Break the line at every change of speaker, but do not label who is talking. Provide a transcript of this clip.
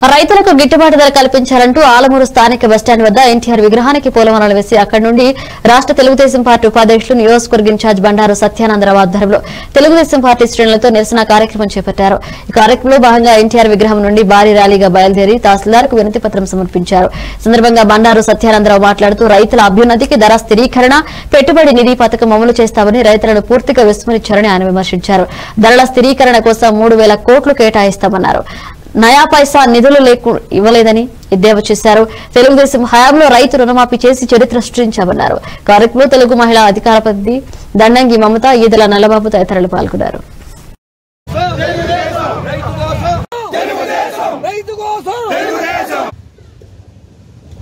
రైతులకు గిట్టుబాటు ధర కల్పించాలంటూ ఆలమూరు స్థానిక బస్టాండ్ వద్ద ఎన్టీఆర్ విగ్రహానికి పూలమాలలు వేసి అక్కడి నుండి రాష్ట్ర తెలుగుదేశం పార్టీ ఉపాధ్యక్షులు నియోజకవర్గ ఇన్ఛార్జ్ బండారు సత్యానందరావు ఆధ్వర్యంలో తెలుగుదేశం పార్టీ శ్రేణులతో నిరసన కార్యక్రమం చేపట్టారు ఈ కార్యక్రమంలో భాగంగా ఎన్టీఆర్ విగ్రహం నుండి భారీ ర్యాలీగా బయలుదేరి తహసీల్దార్ కు వినతి పత్రం సమర్పించారు ఈ సందర్భంగా బండారు సత్యానందరావు మాట్లాడుతూ రైతుల అభ్యున్నతికి ధర స్థిరీకరణ పెట్టుబడి నిధి పథకం అమలు చేస్తామని రైతులను పూర్తిగా విస్మరించారని ఆయన విమర్శించారు ధరల స్థిరీకరణ కోసం మూడు వేల కోట్లు కేటాయిస్తామన్నారు నయా పైసా నిధులు లేకు ఇవ్వలేదని ఎద్దేవా చేశారు తెలుగుదేశం హయాంలో రైతు రుణమాఫీ చేసి చరిత్ర సృష్టించామన్నారు కార్యక్రమంలో తెలుగు మహిళా అధికార ప్రతినిధి దండంగి మమత ఈదల నల్లబాబు తదితరులు పాల్గొన్నారు